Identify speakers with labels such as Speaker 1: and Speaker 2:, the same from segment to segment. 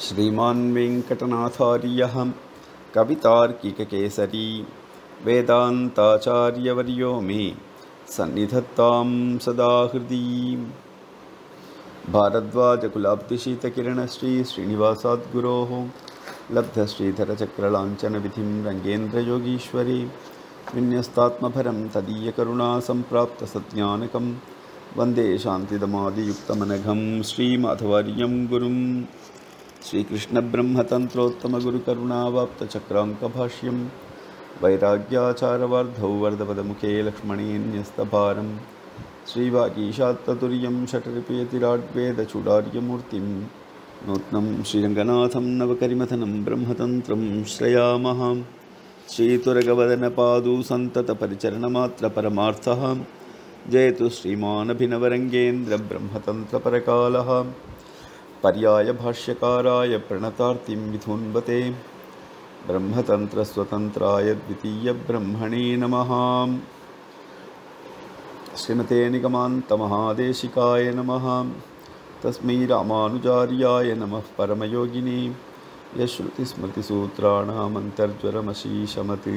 Speaker 1: श्रीमान् वेङ्कटनाथार्यः कवितार्किककेसरी वेदान्ताचार्यवर्यो मे सन्निधत्तां सदा हृदि भारद्वाजकुलाब्धिशीतकिरणश्रीश्रीनिवासाद्गुरोः लब्धश्रीधरचक्रलाञ्छनविधिं रङ्गेन्द्रयोगीश्वरे विन्यस्तात्मभरं तदीयकरुणा सम्प्राप्तसज्ञानकं वन्दे शान्तिदमादियुक्तमनघं श्रीमाधवार्यं गुरुं श्रीकृष्णब्रह्मतन्त्रोत्तमगुरुकरुणावाप्तचक्राङ्कभाष्यं वैराग्याचारवार्धौ वर्धपदमुखे लक्ष्मणेऽन्यस्तभारं श्रीवागीशात्ततुर्यं षट्रिपयतिराड्वेदचूडार्यमूर्तिं नूत्नं श्रीरङ्गनाथं नवकरिमथनं ब्रह्मतन्त्रं श्रयामः श्रीतुरगवदनपादू सन्ततपरिचरणमात्रपरमार्थः जयतु श्रीमानभिनवरङ्गेन्द्रब्रह्मतन्त्रपरकालः पर्यायभाष्यकाराय प्रणतार्तिं विधुन्वते ब्रह्मतन्त्रस्वतन्त्राय द्वितीयब्रह्मणे नमः श्रीमते निगमान्तमहादेशिकाय नमः तस्मै रामानुजार्याय नमः परमयोगिनी यश्रुतिस्मृतिसूत्राणामन्तर्ज्वरमशीशमत्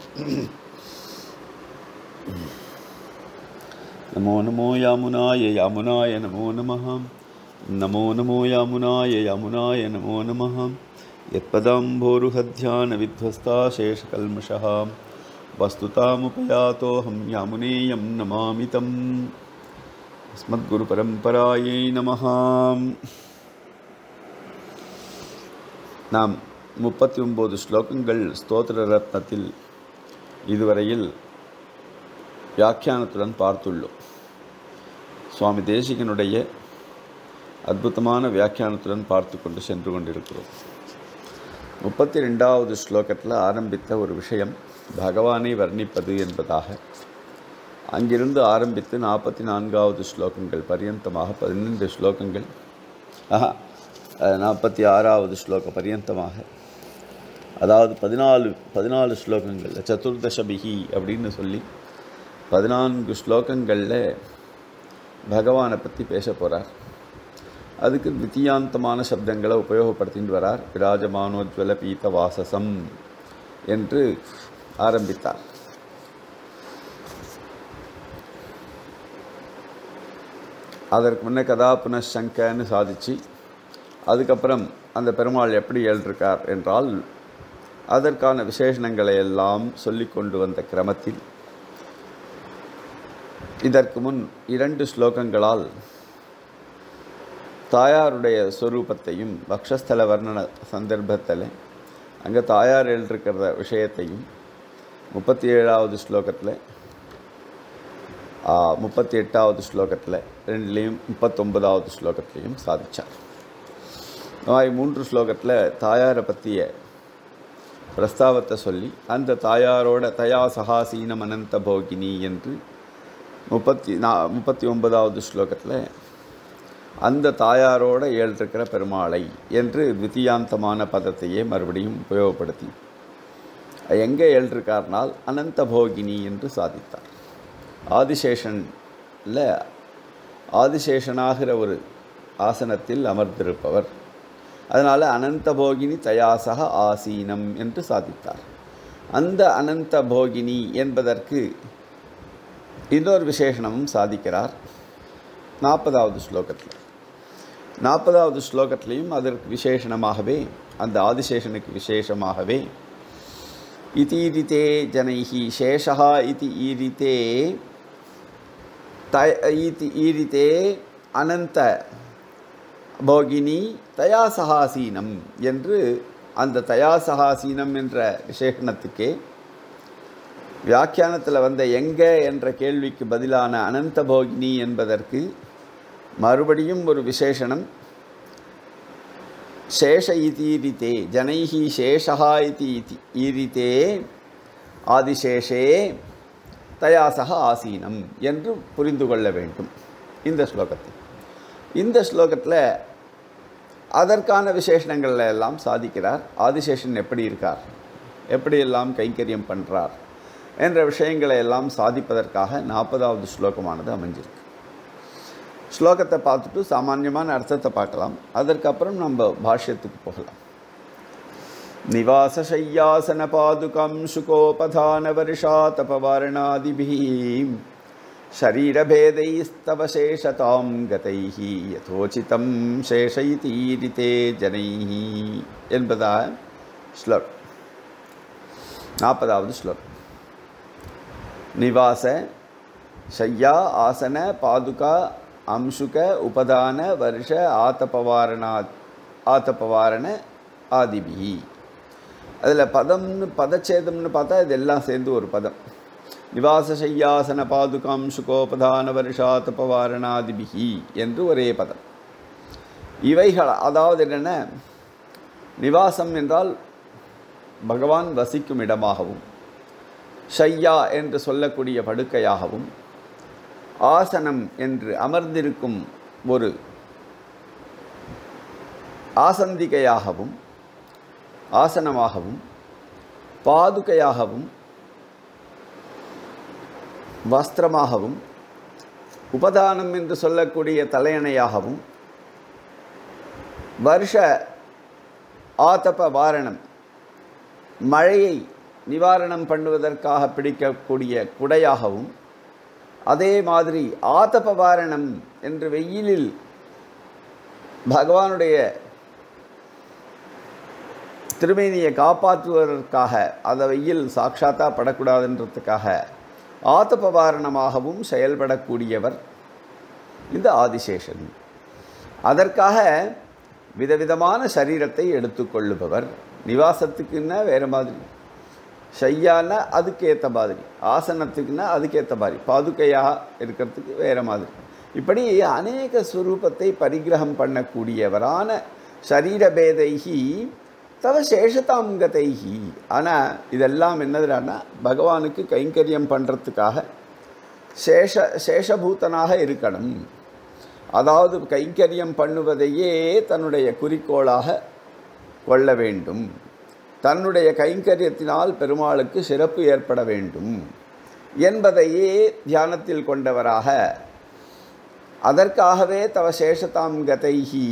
Speaker 1: नमो नमो यामुनाय यामुनाय नमो नमः नमो नमो यामुनाय यामुनाय नमो नमः यत्पदाम्भोरुहध्यानविध्वस्ता शेषकल्मषः वस्तुतामुपयातोऽहं यामुनेयं नमामि तम् अस्मद्गुरुपरम्परायै நமः நாம் முப்பத்தி ஒம்பது ஸ்லோகங்கள் ஸ்தோத்திர ரத்னத்தில் இதுவரையில் வியாக்கியானத்துடன் பார்த்துள்ளோம் சுவாமி தேசிகனுடைய அற்புதமான வியாக்கியானத்துடன் பார்த்து கொண்டு சென்று கொண்டிருக்கிறோம் முப்பத்தி ரெண்டாவது ஸ்லோகத்தில் ஆரம்பித்த ஒரு விஷயம் பகவானை வர்ணிப்பது என்பதாக அங்கிருந்து ஆரம்பித்து நாற்பத்தி நான்காவது ஸ்லோகங்கள் பரியந்தமாக பதினைந்து ஸ்லோகங்கள் ஆஹா நாற்பத்தி ஆறாவது ஸ்லோக பரியந்தமாக அதாவது பதினாலு பதினாலு ஸ்லோகங்கள் சதுர்தசபிகி அப்படின்னு சொல்லி பதினான்கு ஸ்லோகங்களில் பகவானை பற்றி பேச போகிறார் அதுக்கு வித்தியாந்தமான சப்தங்களை உபயோகப்படுத்திட்டு வரார் விராஜமானோஜ்வல பீத வாசசம் என்று ஆரம்பித்தார் அதற்கு முன்னே கதா புனஷங்கன்னு சாதிச்சு அதுக்கப்புறம் அந்த பெருமாள் எப்படி எழுதிருக்கார் என்றால் அதற்கான விசேஷணங்களை எல்லாம் சொல்லி கொண்டு வந்த கிரமத்தில் இதற்கு முன் இரண்டு ஸ்லோகங்களால் தாயாருடைய ஸ்வரூபத்தையும் பக்ஷஸ்தல வர்ணன சந்தர்ப்பத்தில் அங்கே தாயார் எழுதிருக்கிற விஷயத்தையும் முப்பத்தி ஏழாவது ஸ்லோகத்தில் முப்பத்தி எட்டாவது ஸ்லோகத்தில் ரெண்டுலேயும் முப்பத்தொன்பதாவது ஸ்லோகத்திலையும் சாதித்தார் இந்த மூன்று ஸ்லோகத்தில் தாயாரை பற்றிய பிரஸ்தாவத்தை சொல்லி அந்த தாயாரோட தயா சகாசீனம் அனந்த போகினி என்று முப்பத்தி நா முப்பத்தி ஒன்பதாவது ஸ்லோகத்தில் அந்த தாயாரோட ஏழ்ருக்கிற பெருமாளை என்று வித்தியாந்தமான பதத்தையே மறுபடியும் உபயோகப்படுத்தி எங்கே ஏழ்ருக்கார்னால் அனந்த போகினி என்று சாதித்தார் ஆதிசேஷனில் ஆதிசேஷனாகிற ஒரு ஆசனத்தில் அமர்ந்திருப்பவர் அதனால் அனந்த போகினி தயாசக ஆசீனம் என்று சாதித்தார் அந்த அனந்த போகினி என்பதற்கு இன்னொரு விசேஷனமும் சாதிக்கிறார் நாற்பதாவது ஸ்லோகத்தில் நாற்பதாவது ஸ்லோகத்திலையும் அதற்கு விசேஷணமாகவே அந்த ஆதிசேஷனுக்கு விசேஷமாகவே இதீரித்தே ஜனைஹி சேஷா இது ஈரித்தே த ஈதி ஈரித்தே அனந்த போகினி தயாசகாசீனம் என்று அந்த தயாசகாசீனம் என்ற விசேஷணத்துக்கே வியாக்கியானத்தில் வந்த எங்க என்ற கேள்விக்கு பதிலான அனந்த போகினி என்பதற்கு மறுபடியும் ஒரு விசேஷனம் சேஷ இதீரித்தே ஜனைஹி சேஷா இதி ஈரித்தே ஆதிசேஷே தயாசக ஆசீனம் என்று புரிந்து கொள்ள வேண்டும் இந்த ஸ்லோகத்தில் இந்த ஸ்லோகத்தில் அதற்கான விசேஷணங்களில் எல்லாம் சாதிக்கிறார் ஆதிசேஷன் எப்படி இருக்கார் எப்படியெல்லாம் கைங்கரியம் பண்ணுறார் என்ற விஷயங்களை எல்லாம் சாதிப்பதற்காக நாற்பதாவது ஸ்லோகமானது அமைஞ்சிருக்கு ஸ்லோகத்தை பார்த்துட்டு சாமான்யமான அர்த்தத்தை பார்க்கலாம் அதற்கப்புறம் நம்ம பாஷ்யத்துக்கு போகலாம் நிவாசசையாசன பாதுகம் சுகோபதான வருஷா தபவாரணாதிபிः शरीरभेदैस्तव शेषतां गतैः यथोचितं शेषयितीरिते जनैः என்பதாக ஸ்லோக் நாற்பதாவது ஸ்லோக் நிவாச शय्या ஆசன பாதுகா அம்சுக உபதான வருஷ ஆத்தபவாரணா ஆத்தபவாரண ஆதிபிஹி அதில் பதம்னு பதச்சேதம்னு பார்த்தா இதெல்லாம் சேர்ந்து ஒரு பதம் நிவாசசையாசன பாதுகாம் சுகோபதான வருஷாத்தபவாரணாதிபிகி என்று ஒரே பதம் இவைகள் அதாவது என்னென்ன நிவாசம் என்றால் பகவான் வசிக்கும் இடமாகவும் ஷையா என்று சொல்லக்கூடிய படுக்கையாகவும் ஆசனம் என்று அமர்ந்திருக்கும் ஒரு ஆசந்திகையாகவும் ஆசனமாகவும் பாதுகையாகவும் வஸ்திரமாகவும் உபதானம் என்று சொல்லக்கூடிய தலையணையாகவும் வருஷ ஆதப வாரணம் மழையை நிவாரணம் பண்ணுவதற்காக பிடிக்கக்கூடிய குடையாகவும் அதே மாதிரி ஆதப வாரணம் என்று வெயிலில் பகவானுடைய திருமேனியை காப்பாற்றுவதற்காக அதை வெயில் சாட்சாத்தா படக்கூடாதுன்றதுக்காக ஆத்தபவாரணமாகவும் செயல்படக்கூடியவர் இந்த ஆதிசேஷன் அதற்காக விதவிதமான சரீரத்தை எடுத்துக்கொள்ளுபவர் நிவாசத்துக்குன்னா வேறு மாதிரி ஷையான்னா அதுக்கேற்ற மாதிரி ஆசனத்துக்குன்னா அதுக்கேற்ற மாதிரி பாதுகையாக இருக்கிறதுக்கு வேறு மாதிரி இப்படி அநேக ஸ்வரூபத்தை பரிகிரகம் பண்ணக்கூடியவரான சரீரபேதைகி தவ சேஷதாம் கதைஹி ஆனால் இதெல்லாம் என்னதுடான்னா பகவானுக்கு கைங்கரியம் பண்ணுறதுக்காக சேஷ சேஷபூத்தனாக இருக்கணும் அதாவது கைங்கரியம் பண்ணுவதையே தன்னுடைய குறிக்கோளாக கொள்ள வேண்டும் தன்னுடைய கைங்கரியத்தினால் பெருமாளுக்கு சிறப்பு ஏற்பட வேண்டும் என்பதையே தியானத்தில் கொண்டவராக அதற்காகவே தவ சேஷதாம் கதைஹி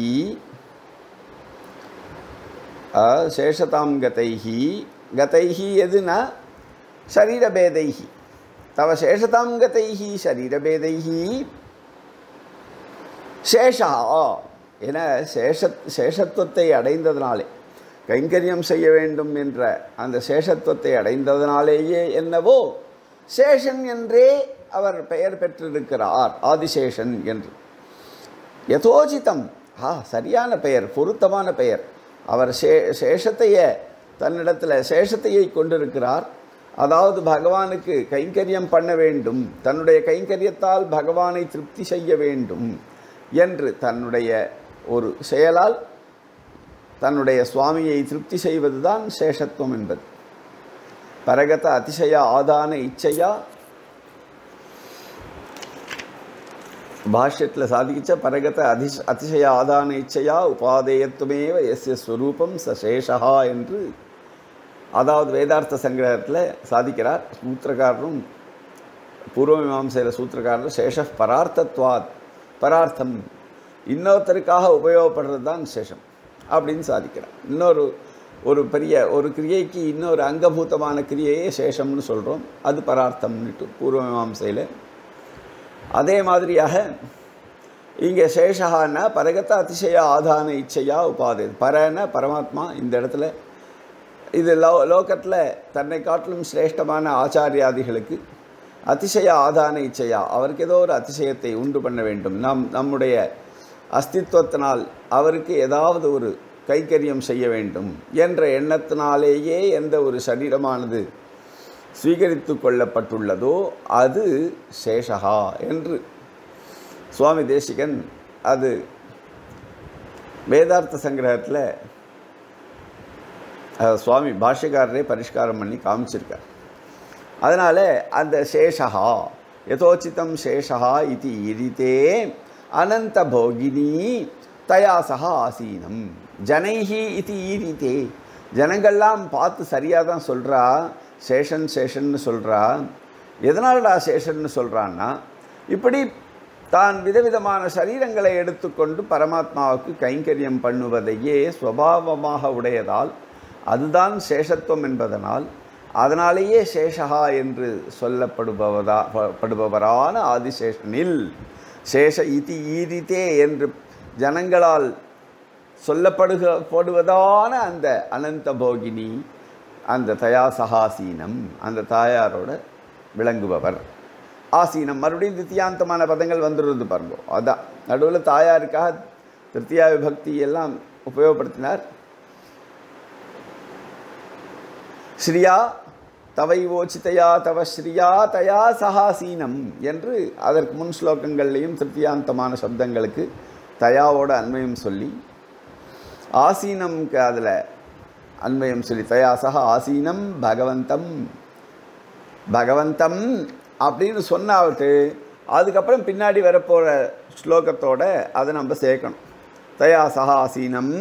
Speaker 1: சேஷதாம் கதைஹி கதைஹி எதுனா சரீரபேதைஹி தவ சேஷதாம் கதைஹி சரீரபேதைஹி சேஷா என சேஷ சேஷத்துவத்தை அடைந்ததினாலே கைங்கரியம் செய்ய வேண்டும் என்ற அந்த சேஷத்துவத்தை அடைந்ததினாலேயே என்னவோ சேஷன் என்றே அவர் பெயர் பெற்றிருக்கிறார் ஆதிசேஷன் என்று யதோஜிதம் ஆ சரியான பெயர் பொருத்தமான பெயர் அவர் சே சேஷத்தையே தன்னிடத்தில் சேஷத்தையை கொண்டிருக்கிறார் அதாவது பகவானுக்கு கைங்கரியம் பண்ண வேண்டும் தன்னுடைய கைங்கரியத்தால் பகவானை திருப்தி செய்ய வேண்டும் என்று தன்னுடைய ஒரு செயலால் தன்னுடைய சுவாமியை திருப்தி செய்வதுதான் சேஷத்துவம் என்பது பரகத அதிசய ஆதான இச்சையா பாஷ்யத்தில் சாதிச்ச பரகத அதிஷ் அதிசய ஆதான இச்சையா உபாதேயத்துமேவ எஸ்ய ஸ்வரூபம் ச சேஷா என்று அதாவது வேதார்த்த சங்கிரகத்தில் சாதிக்கிறார் சூத்திரக்காரரும் பூர்வ மீமாசையில் சூத்திரக்காரரும் சேஷ பரார்த்தத்வாத் பரார்த்தம் இன்னொருத்தருக்காக உபயோகப்படுறது தான் சேஷம் அப்படின்னு சாதிக்கிறார் இன்னொரு ஒரு பெரிய ஒரு கிரியைக்கு இன்னொரு அங்கபூதமான கிரியையே சேஷம்னு சொல்கிறோம் அது பரார்த்தம்னுட்டு பூர்வ மீமாசையில் அதே மாதிரியாக இங்கே சேஷகான்னா பரகத்த அதிசய ஆதான இச்சையா உபாதை பரன பரமாத்மா இந்த இடத்துல இது லோ லோகத்தில் தன்னை காட்டிலும் சிரேஷ்டமான ஆச்சாரியாதிகளுக்கு அதிசய ஆதான இச்சையா அவருக்கு ஏதோ ஒரு அதிசயத்தை உண்டு பண்ண வேண்டும் நம் நம்முடைய அஸ்தித்வத்தினால் அவருக்கு ஏதாவது ஒரு கைக்கரியம் செய்ய வேண்டும் என்ற எண்ணத்தினாலேயே எந்த ஒரு சரீரமானது ஸ்வீகரித்து கொள்ளப்பட்டுள்ளதோ அது சேஷகா என்று சுவாமி தேசிகன் அது வேதார்த்த சங்கிரகத்தில் சுவாமி பாஷ்யக்காரரே பரிஷ்காரம் பண்ணி காமிச்சிருக்கார் அதனால் அந்த சேஷகா யதோச்சிதம் சேஷகா இது இரித்தே அனந்த போகினி தயா சகா ஆசீனம் ஜனைஹி இது ஈரித்தே ஜனங்கள்லாம் பார்த்து சரியாக தான் சொல்கிறா சேஷன் சேஷன்னு சொல்கிறா எதனாலடா சேஷன்னு சொல்கிறான்னா இப்படி தான் விதவிதமான சரீரங்களை எடுத்துக்கொண்டு பரமாத்மாவுக்கு கைங்கரியம் பண்ணுவதையே சுவாவமாக உடையதால் அதுதான் சேஷத்துவம் என்பதனால் அதனாலேயே சேஷகா என்று சொல்லப்படுபவதா ப- படுபவரான ஆதிசேஷனில் சேஷ இதி ஈரித்தே என்று ஜனங்களால் சொல்லப்படுக படுவதான அந்த அனந்த போகினி அந்த தயா சகாசீனம் அந்த தாயாரோட விளங்குபவர் ஆசீனம் மறுபடியும் தித்தியாந்தமான பதங்கள் வந்துடுறது பாருங்க அதான் நடுவில் தாயாருக்காக திருத்தியா விபக்தி எல்லாம் உபயோகப்படுத்தினார் ஸ்ரீயா தவைவோச்சிதையா தவ ஸ்ரீயா தயா சகாசீனம் என்று அதற்கு முன் ஸ்லோகங்கள்லையும் திருத்தியாந்தமான சப்தங்களுக்கு தயாவோட அன்வயம் சொல்லி ஆசீனம்க்கு அதில் அன்வயம் சொல்லி தயா சக ஆசீனம் பகவந்தம் பகவந்தம் அப்படின்னு சொன்னாவிட்டு அதுக்கப்புறம் பின்னாடி வரப்போகிற ஸ்லோகத்தோட அதை நம்ம சேர்க்கணும் தயா சக ஆசீனம்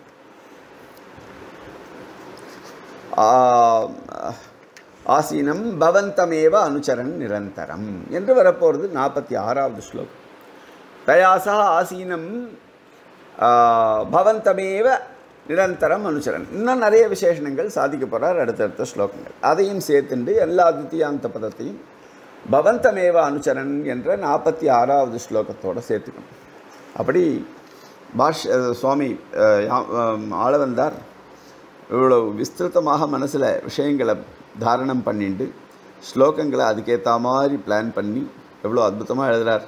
Speaker 1: ஆ- ஆசீனம் பவந்தமேவ அனுச்சரன் நிரந்தரம் என்று வரப்போகிறது நாற்பத்தி ஆறாவது ஸ்லோகம் தயாசா ஆசீனம் ஆ, பவந்தமேவ நிரந்தரம் அனுச்சரன் இன்னும் நிறைய விசேஷணங்கள் சாதிக்க போகிறார் அடுத்தடுத்த ஸ்லோகங்கள் அதையும் சேர்த்துண்டு எல்லா தித்தியாந்த பதத்தையும் பவந்தமேவ அனுச்சரன் என்ற நாற்பத்தி ஆறாவது ஸ்லோகத்தோடு சேர்த்துக்கணும் அப்படி பாஷ் அஹ், சுவாமி அஹ், யா- அஹ், ஆளவந்தார் இவ்வளோ விஸ்திருத்தமாக மனசில் விஷயங்களை தாரணம் பண்ணிட்டு ஸ்லோகங்களை அதுக்கேற்ற மாதிரி பிளான் பண்ணி எவ்வளோ அற்புதமாக எழுதுறார்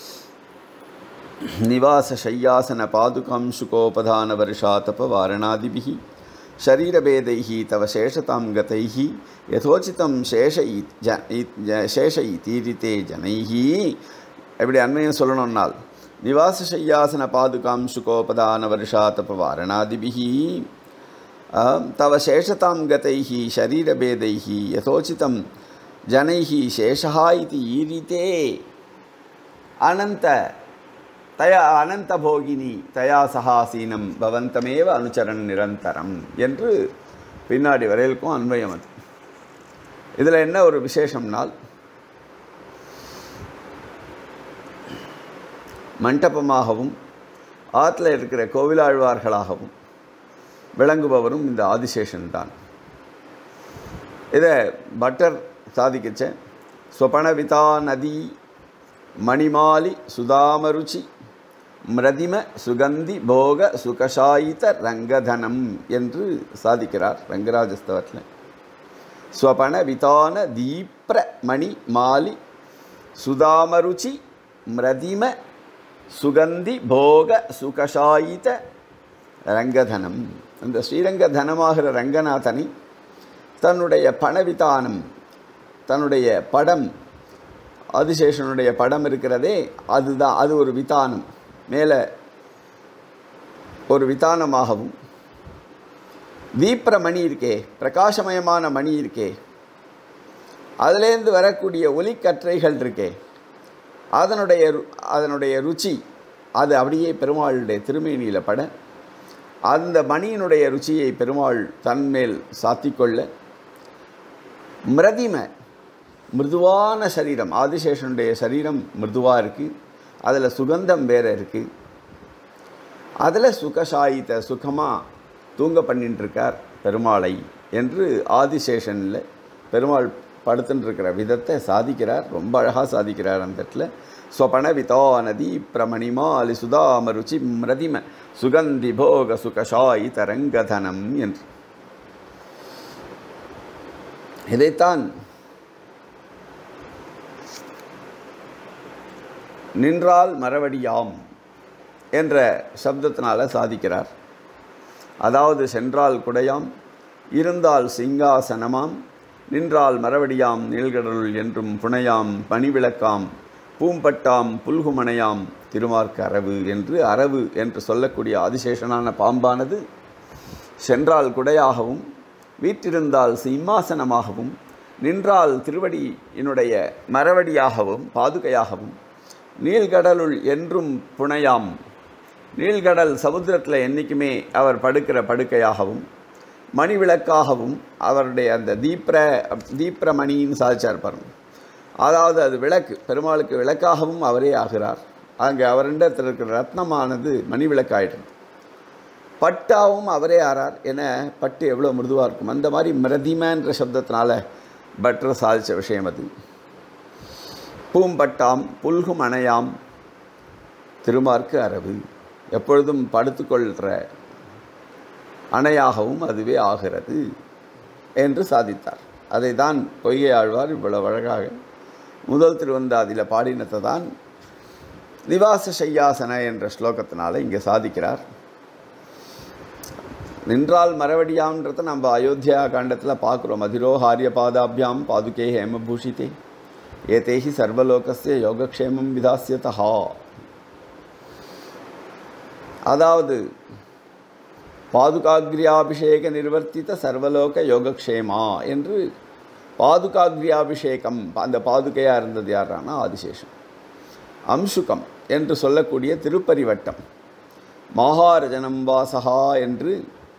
Speaker 1: நிவாச சையாசன பாதுகாம் சுகோபதான வருஷாதப வாரணாதிபிः शरीरभेदैः तव शेषतां गतैः यथोचितं शेष इ- ज इ- ज- शेष इतीरिते जनैः எப்படி அண்மையும் சொல்லணும்னால் நிவாச சையாசன பாதுகாம் சுகோபதான வருஷாதப வாரணாதிபிः ஆம், தவ சேஷதாம் கதைः शरीरभेदैः यथोचितं जनैः शेषः इति ईरिते அனந்த தயா அனந்த போகினி தயா சகாசீனம் பவந்தமேவ அனுச்சரன் நிரந்தரம் என்று பின்னாடி வரையிலுக்கும் அன்வயம் அது இதில் என்ன ஒரு விசேஷம்னால் மண்டபமாகவும் ஆற்றுல இருக்கிற கோவிலாழ்வார்களாகவும் விளங்குபவரும் இந்த ஆதிசேஷன் தான் இதை பட்டர் சாதிக்கச்ச ஸ்வபணவிதா நதி மணிமாலி சுதாமருச்சி மிரதிம சுகந்தி போக சுகசாயித ரங்கதனம் என்று சாதிக்கிறார் ரங்கராஜஸ்தவத்தில் ஸ்வபண விதான தீப்ர மணி மாலி சுதாமருச்சி மிரதிம சுகந்தி போக சுகசாயித ரங்கதனம் அந்த ஸ்ரீரங்க தனமாகிற ரங்கநாதனை தன்னுடைய பணவிதானம் தன்னுடைய படம் ஆதிசேஷனுடைய படம் இருக்கிறதே அதுதான் அது ஒரு விதானம் மேலே ஒரு விதானமாகவும் தீப்ர மணி இருக்கே பிரகாசமயமான மணி இருக்கே அதுலேருந்து வரக்கூடிய ஒலிக்கற்றைகள் இருக்கே அதனுடைய ரு- அதனுடைய ருச்சி அது அப்படியே பெருமாளுடைய திருமேனியில் பட அந்த மணியினுடைய ருச்சியை பெருமாள் தன்மேல் சாத்திக்கொள்ள மிரதிம மிருதுவான சரீரம் ஆதிசேஷனுடைய சரீரம் மிருதுவாக இருக்குது அதில் சுகந்தம் வேற இருக்குது அதில் சுகசாயித்த சுகமாக தூங்க பண்ணிட்டு இருக்கார் பெருமாளை என்று ஆதிசேஷனில் பெருமாள் படுத்துட்டு இருக்கிற விதத்தை சாதிக்கிறார் ரொம்ப அழகாக சாதிக்கிறார் அந்த இடத்துல ஸ்வபன விதா நதி பிரமணிமா அலி சுதாமருச்சி மிரதிம சுகந்தி போக சுகசாயி தரங்கதனம் என்று இதைத்தான் நின்றால் மரவடியாம் என்ற சப்தத்தினால சாதிக்கிறார் அதாவது சென்றால் குடையாம் இருந்தால் சிங்காசனமாம் நின்றால் மரவடியாம் நீள்கடலுள் என்றும் புனையாம் பனிவிளக்காம் பூம்பட்டாம் புல்குமனையாம் திருமார்க்கு அரவு என்று அரவு என்று சொல்லக்கூடிய ஆதிசேஷனான பாம்பானது சென்றால் குடையாகவும் வீற்றிருந்தால் சிம்மாசனமாகவும் நின்றால் திருவடியினுடைய மரவடியாகவும் பாதுகையாகவும் நீள்கடலுள் என்றும் புனையாம் நீள்கடல் சமுத்திரத்தில் என்றைக்குமே அவர் படுக்கிற படுக்கையாகவும் மணிவிளக்காகவும் அவருடைய அந்த தீப்ர தீப்ர மணின்னு சாதிச்சார் பாருங்க அதாவது அது விளக்கு பெருமாளுக்கு விளக்காகவும் அவரே ஆகிறார் அங்கே அவரிடத்தில் இருக்கிற ரத்னமானது மணி விளக்காயிடும் பட்டாவும் அவரே ஆறார் என பட்டு எவ்வளோ மிருதுவாக இருக்கும் அந்த மாதிரி மிரதிமன்ற சப்தத்தினால பட்டர் சாதித்த விஷயம் அது பூம்பட்டாம் புல்கும் அணையாம் திருமார்க்கு அரவு எப்பொழுதும் படுத்துக்கொள்கிற அணையாகவும் அதுவே ஆகிறது என்று சாதித்தார் அதை தான் பொய்கை ஆழ்வார் இவ்வளவு அழகாக முதல் திருவந்தாதியில் பாடினத்தை தான் நிவாச சையாசன என்ற ஸ்லோகத்தினால இங்கே சாதிக்கிறார் நின்றால் மரவடியாம்ன்றத நம்ம அயோத்தியா காண்டத்தில் பார்க்குறோம் அதிரோ ஹாரிய பாதாபியாம் பாதுகே ஹேமபூஷிதே ஏதேஹி சர்வலோகஸ்ய யோகக்ஷேமம் விதாசியதா அதாவது பாதுகாகிரியாபிஷேக நிர்வர்த்தித்த சர்வலோக யோகக்ஷேமா என்று பாதுகாகிரியாபிஷேகம் அந்த பாதுகையாக இருந்தது யாரானா ஆதிசேஷன் அம்சுகம் என்று சொல்லக்கூடிய திருப்பரிவட்டம் மாகாரஜனம் வாசகா என்று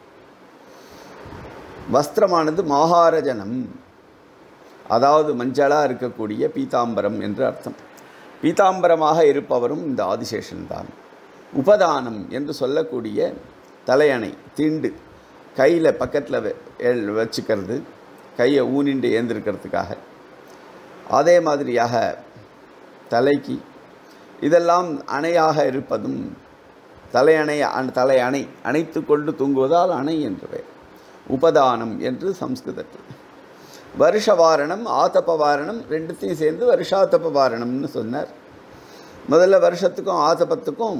Speaker 1: வஸ்திரமானது மாகாரஜனம் அதாவது மஞ்சளாக இருக்கக்கூடிய பீதாம்பரம் என்று அர்த்தம் பீதாம்பரமாக இருப்பவரும் இந்த ஆதிசேஷன் தான் உபதானம் என்று சொல்லக்கூடிய தலையணை திண்டு கையில் பக்கத்தில் வச்சுக்கிறது கையை ஊனிண்டு ஏந்திருக்கிறதுக்காக அதே மாதிரியாக தலைக்கு இதெல்லாம் அணையாக இருப்பதும் தலையணை அண் தலை அணை அணைத்து கொண்டு தூங்குவதால் அணை என்று பெயர் உபதானம் என்று சம்ஸ்கிருதத்தில் வருஷவாரணம் ஆத்தபவாரணம் ரெண்டுத்தையும் சேர்ந்து வருஷாத்தபவாரணம்னு சொன்னார் முதல்ல வருஷத்துக்கும் ஆத்தபத்துக்கும்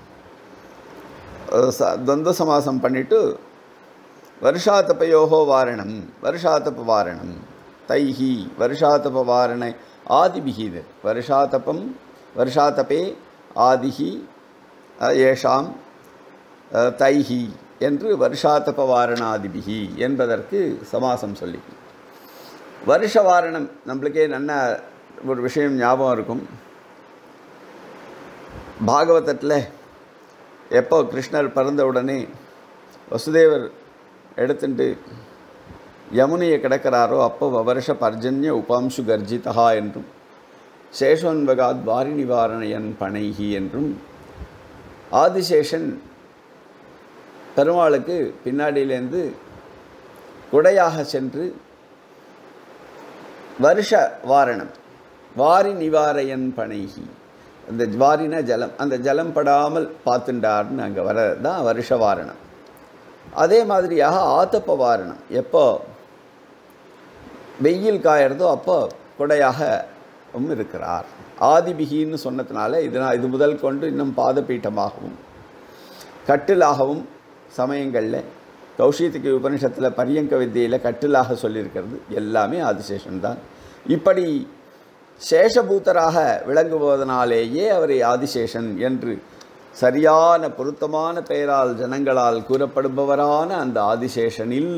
Speaker 1: ச- துவந்த சமாசம் பண்ணிட்டு வருஷாத்தபயோகோ வாரணம் வருஷாத்தப வாரணம் தைஹி வருஷாத்தப வாரண ஆதிபிகி இது வருஷாத்தபம் வருஷாத்தபே ஆதிஹி அஹ், ஏஷாம் அஹ், தைஹி என்று வருஷாத்தப வாரணாதிபிகி என்பதற்கு சமாசம் சொல்லி வருஷவாரணம் நம்மளுக்கே நல்ல ஒரு விஷயம் ஞாபகம் இருக்கும் பாகவதத்தில் எப்போ கிருஷ்ணர் பிறந்த உடனே வசுதேவர் எடுத்துட்டு யமுனையை கிடக்கிறாரோ அப்போ வவருஷ பர்ஜன்ய உபாம்சு கர்ஜிதா என்றும் சேஷோன்வகாத் வாரி நிவாரணையன் பனைகி என்றும் ஆதிசேஷன் பெருமாளுக்கு பின்னாடியிலேருந்து குடையாக சென்று வருஷ வாரணம் வாரி நிவாரையன் பனைகி அந்த வாரின ஜலம் அந்த ஜலம் படாமல் பார்த்துண்டார்னு அங்கே வர தான் வருஷ வாரணம் அதே மாதிரியாக ஆத்தப்ப வாரணம் எப்போ வெயில் காயறதோ அப்போ குடையாகவும் இருக்கிறார் ஆதிபிகின்னு சொன்னதுனால இதனால் இது முதல் கொண்டு இன்னும் பாதபீட்டமாகவும் கட்டிலாகவும் சமயங்களில் கௌஷித்துக்கு உபனிஷத்தில் பரியங்க வித்தியில் கட்டிலாக சொல்லியிருக்கிறது எல்லாமே ஆதிசேஷன் தான் இப்படி சேஷபூத்தராக விளங்குவதனாலேயே அவரை ஆதிசேஷன் என்று சரியான பொருத்தமான பெயரால் ஜனங்களால் கூறப்படுபவரான அந்த ஆதிசேஷனில்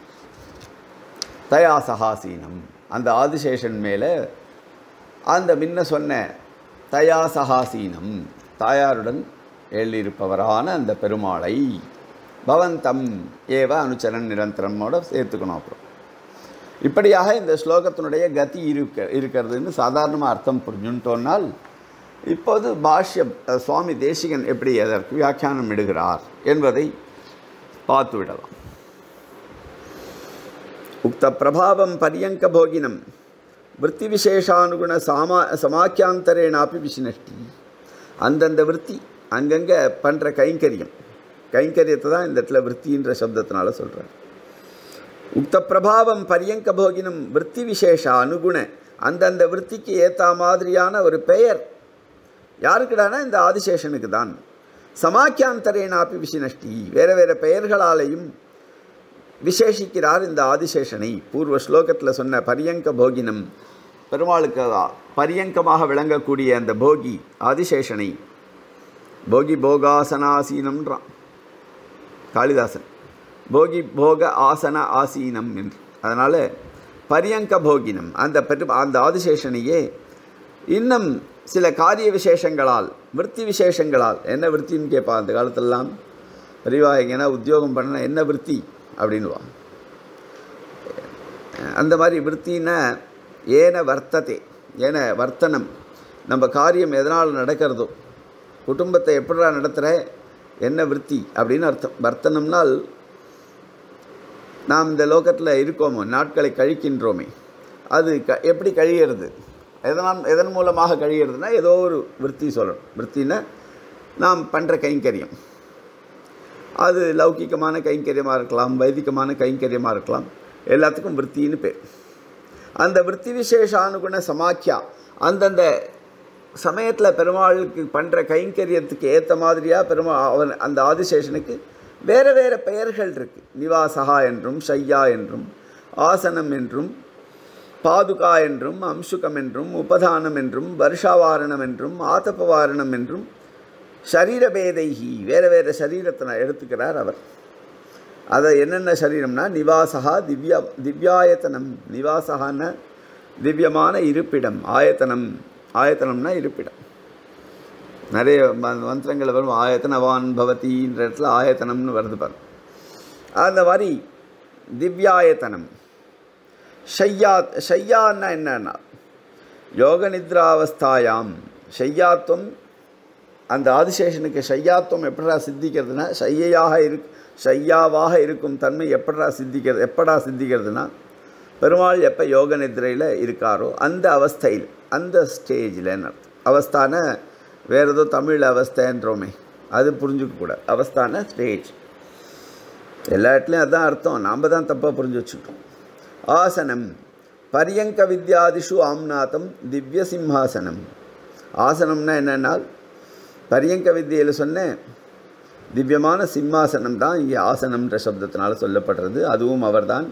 Speaker 1: தயா சகாசீனம் அந்த ஆதிசேஷன் மேலே அந்த முன்ன சொன்ன தயா சகாசீனம் தாயாருடன் எழுதியிருப்பவரான அந்த பெருமாளை பவந்தம் ஏவ அனுச்சரன் நிரந்தரமோட சேர்த்துக்கணும் அப்புறம் இப்படியாக இந்த ஸ்லோகத்தினுடைய கதி இருக்க இருக்கிறதுன்னு சாதாரணமாக அர்த்தம் புரிஞ்சுட்டோன்னால் இப்போது பாஷ்யம் அஹ், சுவாமி தேசிகன் எப்படி அதற்கு வியாக்கியானம் இடுகிறார் என்பதை பார்த்து விடலாம் உக்த பிரபாவம் பரியங்க போகினம் விற்பி விசேஷானுகுண சாமா சமாக்கியாந்தரேனாப்பி விசினஷ்டி அந்தந்த விற்பி அங்கங்கே பண்ணுற கைங்கரியம் கைங்கரியத்தை தான் இந்த இடத்துல விற்த்தின்ற சப்தத்தினால சொல்கிறார் உக்த பிரபாவம் பரியங்க போகினம் விற்பி விசேஷ அனுகுண அந்தந்த விற்த்திக்கு ஏற்ற மாதிரியான ஒரு பெயர் யாருக்குடானா இந்த ஆதிசேஷனுக்கு தான் சமாக்கியாந்தரேனாப்பி விசினஷ்டி வேறு வேறு பெயர்களாலேயும் விசேஷிக்கிறார் இந்த ஆதிசேஷனை பூர்வ ஸ்லோகத்தில் சொன்ன பரியங்க போகினம் பெருமாளுக்கு பரியங்கமாக விளங்கக்கூடிய அந்த போகி ஆதிசேஷனை போகி போகாசனாசீனம்ன்றான் காளிதாசன் போகி போக ஆசன ஆசீனம் என்று அதனால் பரியங்க போகினம் அந்த பெரு அந்த ஆதிசேஷனையே இன்னும் சில காரிய விசேஷங்களால் விற்பி விசேஷங்களால் என்ன விற்த்தின்னு கேட்பா அந்த காலத்திலலாம் பெரியவா எங்கன்னா உத்தியோகம் பண்ண என்ன விற்பி அப்படின்வா அந்த மாதிரி விற்த்தின்னா ஏன வர்த்ததே ஏன வர்த்தனம் நம்ம காரியம் எதனால் நடக்கிறதோ குடும்பத்தை எப்படிடா நடத்துகிற என்ன விற்பி அப்படின்னு அர்த்தம் வர்த்தனம்னால் நாம் இந்த லோகத்தில் இருக்கோமோ நாட்களை கழிக்கின்றோமே அது க எப்படி கழிகிறது எதனால் எதன் மூலமாக கழிகிறதுனா ஏதோ ஒரு விற்பி சொல்லணும் விற்த்தின்னா நாம் பண்ணுற கைங்கரியம் அது லௌகிகமான கைங்கரியமாக இருக்கலாம் வைதிகமான கைங்கரியமாக இருக்கலாம் எல்லாத்துக்கும் விற்த்தின்னு பேர் அந்த விற்பி விசேஷானுகுண சமாக்கியா அந்தந்த சமயத்தில் பெருமாளுக்கு பண்ணுற கைங்கரியத்துக்கு ஏற்ற மாதிரியாக பெருமா அவன் அந்த ஆதிசேஷனுக்கு வேறு வேறு பெயர்கள் இருக்குது நிவாசகா என்றும் ஷையா என்றும் ஆசனம் என்றும் பாதுகா என்றும் அம்சுகம் என்றும் உபதானம் என்றும் வருஷாவாரணம் என்றும் ஆதபவாரணம் என்றும் சரீரபேதைகி வேறு வேறு சரீரத்தை எடுத்துக்கிறார் அவர் அதை என்னென்ன சரீரம்னா நிவாசகா திவ்யா திவ்யாயத்தனம் நிவாசகான திவ்யமான இருப்பிடம் ஆயத்தனம் ஆயத்தனம்னா இருப்பிடம் நிறைய ம- மந்திரங்கள் வரும் ஆயத்தனவான் பவதின்ற இடத்துல ஆயத்தனம்னு வருது பாரு அந்த மாதிரி திவ்யாயத்தனம் ஷையா ஷையான்னா என்னன்னா யோக நித்ராவஸ்தாயாம் ஷையாத்துவம் அந்த ஆதிசேஷனுக்கு ஷையாத்துவம் எப்படா சித்திக்கிறதுனா ஷையாக இரு ஷையாவாக இருக்கும் தன்மை எப்படா சித்திக்கிறது எப்படா சித்திக்கிறதுனா பெருமாள் எப்போ யோக நித்ரையில் இருக்காரோ அந்த அவஸ்தையில் அந்த ஸ்டேஜில் அர்த்தம் அவஸ்தான வேறு ஏதோ தமிழ் அவஸ்தைன்றோமே அது புரிஞ்சுக்கக்கூடாது அவஸ்தான ஸ்டேஜ் எல்லா இடத்துலையும் அதான் அர்த்தம் நாம் தான் தப்பாக புரிஞ்சு வச்சுட்டோம் ஆசனம் பரியங்க வித்யாதிஷு ஆம்நாதம் திவ்ய சிம்ஹாசனம் ஆசனம்னா என்னென்னா பரியங்க வித்தியில் சொன்னேன் திவ்யமான சிம்மாசனம் தான் இங்கே ஆசனம்ன்ற சப்தத்தினால சொல்லப்படுறது அதுவும் அவர்தான்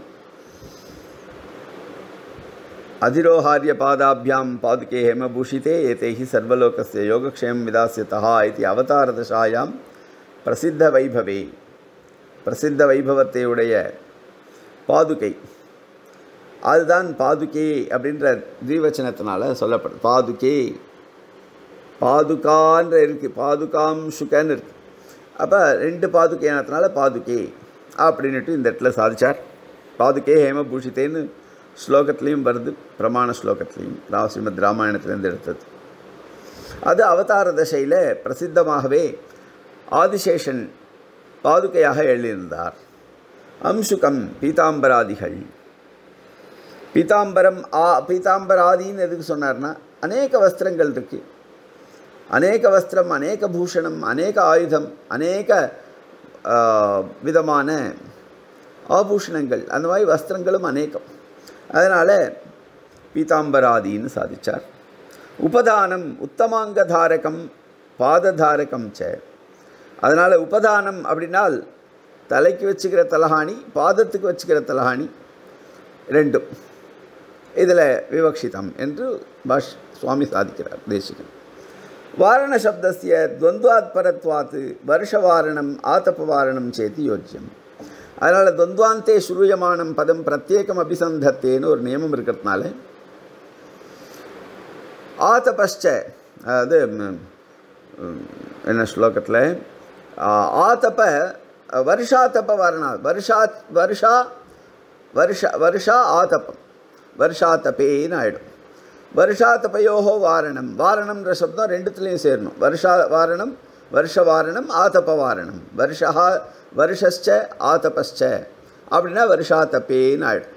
Speaker 1: அதிரோஹாரிய பாதாபியாம் பாதுகே ஹேமபூஷிதே ஏதேஹி சர்வலோகஸ்ய யோகக்ஷேமம் விதாசியதா இது அவதாரதசாயாம் பிரசித்த வைபவே பிரசித்த வைபவத்தை உடைய பாதுகை அதுதான் பாதுகே அப்படின்ற தீவச்சனத்தினால சொல்லப்படுது பாதுகே பாதுகான்ற இருக்குது பாதுகாம் சுகன்னு இருக்குது அப்போ ரெண்டு பாதுகையானதுனால பாதுகே அப்படின்னுட்டு இந்த இடத்துல சாதிச்சார் பாதுகே ஹேமபூஷித்தேன்னு ஸ்லோகத்துலேயும் வருது பிரமாண ஸ்லோகத்துலேயும் ரா ஸ்ரீமத் ராமாயணத்துலேருந்து எடுத்தது அது அவதார தசையில் பிரசித்தமாகவே ஆதிசேஷன் பாதுகையாக எழுதியிருந்தார் அம்சுகம் பீதாம்பராதிகள் பீதாம்பரம் ஆ பீதாம்பராதின்னு எதுக்கு சொன்னார்னா அநேக வஸ்திரங்கள் இருக்குது அநேக வஸ்திரம் அநேக பூஷணம் அநேக ஆயுதம் அநேக ஆ, விதமான ஆபூஷணங்கள் அந்த மாதிரி வஸ்திரங்களும் அநேகம் அதனால் பீதாம்பராதின்னு சாதிச்சார் உபதானம் உத்தமாங்க தாரகம் பாததாரகம் ச அதனால் உபதானம் அப்படின்னால் தலைக்கு வச்சுக்கிற தலகாணி பாதத்துக்கு வச்சுக்கிற தலகாணி ரெண்டும் இதில் விவக்ஷிதம் என்று பாஷ் சுவாமி சாதிக்கிறார் தேசிகன் வாரண சப்தஸ்ய துவந்த்வாத் பரத்வாத் வருஷவாரணம் ஆத்தபவாரணம் சேதி யோஜ்யம் அதனால் துவந்த்வாந்தே ஸ்ரூயமானம் பதம் பிரத்யேகம் அபிசந்தத்தேன்னு ஒரு நியமம் இருக்கிறதுனால ஆத்தபஸ்ச அதாவது ம், ம், என்ன ஸ்லோகத்தில் ஆத்தப வருஷாத்தப வரணா வருஷா வருஷா வருஷ வருஷா ஆதபம் வருஷாத்தபேன்னு ஆயிடும் வருஷாத்தபயோகோ வாரணம் வாரணம்ன்ற சப்தம் ரெண்டுத்துலேயும் சேரணும் வருஷா வாரணம் வருஷ வாரணம் ஆதப வாரணம் வருஷா வருஷஸ்ச ஆதபஸ்ச அப்படின்னா வருஷாத்தபேன்னு ஆயிடும்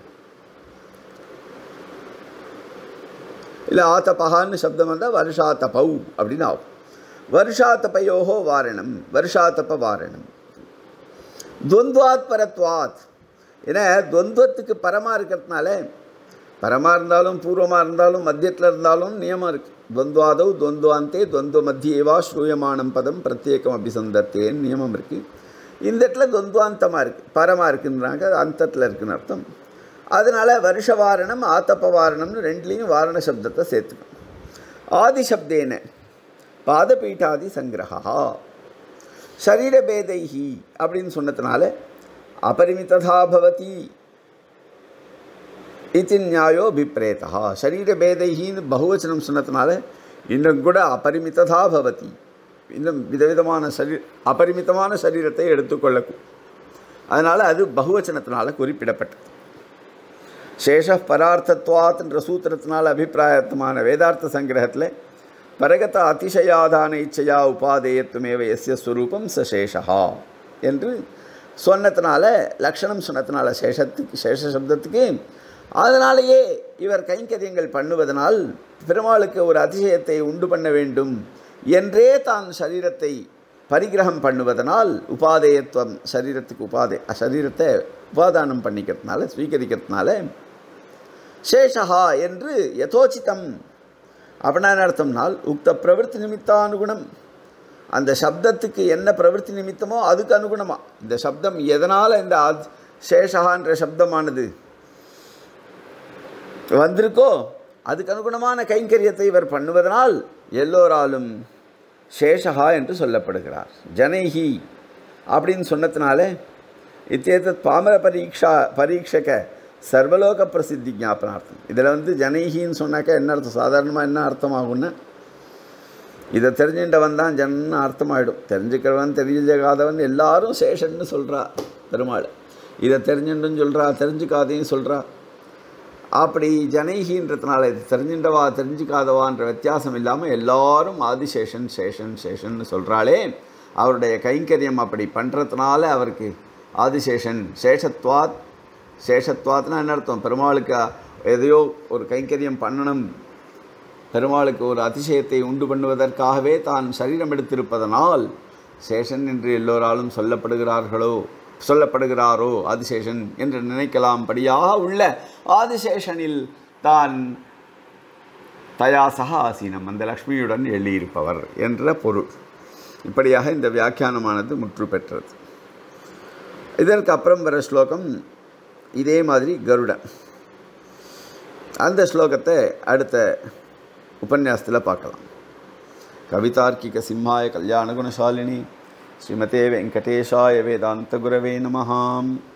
Speaker 1: இல்லை ஆத்தபகான்னு சப்தம் வந்தால் வருஷாத்தபௌ அப்படின்னு ஆகும் வருஷாத்தபயோகோ வாரணம் வருஷாத்தப வாரணம் துவந்த்வாத் பரத்வாத் ஏன்னா துவந்துவத்துக்கு பரமாக இருக்கிறதுனால பரமாக இருந்தாலும் பூர்வமாக இருந்தாலும் மத்தியத்தில் இருந்தாலும் நியமம் இருக்குது துவந்த்வாதவ் துவந்த்வாந்தே துவந்த்வ மத்தியேவா ஸ்ரூயமானம் பதம் பிரத்யேகம் அபிசந்தத்தேன்னு நியமம் இருக்குது இந்த இடத்துல துவந்த்வாந்தமாக இருக்குது பரமாக இருக்குன்றாங்க அது அந்தத்தில் இருக்குன்னு அர்த்தம் அதனால் வருஷ வாரணம் ஆத்தப்ப வாரணம்னு ரெண்டுலேயும் வாரண சப்தத்தை சேர்த்துக்கணும் ஆதி சப்தேன பாதபீட்டாதி சங்கிரகா சரீரபேதைஹி அப்படின்னு சொன்னதுனால அபரிமிததா பவதி இது நியாயோ அபிப்ரேதா சரீரபேதைஹின்னு பகுவச்சனம் சொன்னதுனால இன்னும் கூட அபரிமிததா பவதி இன்னும் விதவிதமான சரீ அபரிமிதமான சரீரத்தை எடுத்துக்கொள்ளக்கும் அதனால் அது பகுவச்சனத்தினால குறிப்பிடப்பட்டது சேஷ பரார்த்தத்வாத்ன்ற சூத்திரத்தினால் அபிப்பிராயத்தமான வேதார்த்த சங்கிரகத்தில் பரகத அதிசயாதான இச்சையா உபாதேயத்துமேவ எஸ்ய ஸ்வரூபம் ச சேஷா என்று சொன்னதுனால லக்ஷணம் சொன்னதுனால சேஷத்துக்கு சேஷ சப்தத்துக்கு அதனாலேயே இவர் கைங்கரியங்கள் பண்ணுவதனால் பெருமாளுக்கு ஒரு அதிசயத்தை உண்டு பண்ண வேண்டும் என்றே தான் சரீரத்தை பரிகிரகம் பண்ணுவதனால் உபாதேயத்துவம் சரீரத்துக்கு உபாதே சரீரத்தை உபாதானம் பண்ணிக்கிறதுனால ஸ்வீகரிக்கிறதுனால சேஷா என்று யதோச்சிதம் அப்படின்னா என்ன அர்த்தம்னால் உக்த பிரவൃத்தி நிமித்தானுகுணம் அந்த சப்தத்துக்கு என்ன பிரவൃத்தி நிமித்தமோ அதுக்கு அனுகுணமாக இந்த சப்தம் எதனால் இந்த ஆத் சேஷகான்ற சப்தமானது வந்திருக்கோ அதுக்கு அனுகுணமான கைங்கரியத்தை இவர் பண்ணுவதனால் எல்லோராலும் சேஷகா என்று சொல்லப்படுகிறார் ஜனைஹி அப்படின்னு சொன்னதுனால இத்தேத்தத் பாமர பரீட்சா பரீட்சக சர்வலோக பிரசித்தி ஞாபனார்த்தம் இதில் வந்து ஜனைஹின்னு சொன்னாக்கா என்ன அர்த்தம் சாதாரணமாக என்ன அர்த்தமாகும்னா இதை தெரிஞ்சின்றவன் தான் ஜன்னு அர்த்தமாயிடும் தெரிஞ்சுக்கிறவன் தெரிஞ்சுக்காதவன் எல்லாரும் சேஷன்னு சொல்கிறா பெருமாள் இதை தெரிஞ்சுன்னு சொல்கிறா தெரிஞ்சுக்காதையும் சொல்கிறா அப்படி ஜனைகின்றதுனால இது தெரிஞ்சின்றவா தெரிஞ்சுக்காதவான்ற வித்தியாசம் இல்லாமல் எல்லாரும் ஆதிசேஷன் சேஷன் சேஷன்னு சொல்கிறாளே அவருடைய கைங்கரியம் அப்படி பண்ணுறதுனால அவருக்கு ஆதிசேஷன் சேஷத்வாத் சேஷத்வாத்னா என்ன அர்த்தம் பெருமாளுக்கு எதையோ ஒரு கைங்கரியம் பண்ணணும் பெருமாளுக்கு ஒரு அதிசயத்தை உண்டு பண்ணுவதற்காகவே தான் சரீரம் எடுத்திருப்பதனால் சேஷன் என்று எல்லோராலும் சொல்லப்படுகிறார்களோ சொல்லப்படுகிறாரோ ஆதிசேஷன் என்று நினைக்கலாம் படியாக உள்ள ஆதிசேஷனில் தான் தயாசக ஆசீனம் அந்த லக்ஷ்மியுடன் எழுதியிருப்பவர் என்ற பொருள் இப்படியாக இந்த வியாக்கியானமானது முற்று பெற்றது இதற்கு அப்புறம் வர ஸ்லோகம் இதே மாதிரி கருடன் அந்த ஸ்லோகத்தை அடுத்த உபன்யாசத்தில் பார்க்கலாம் கவிதார்க்கிக சிம்மாய கல்யாண குணசாலினி ஸ்ரீமதே வெங்கடேஷாய வேதாந்த குரவே நமஹாம்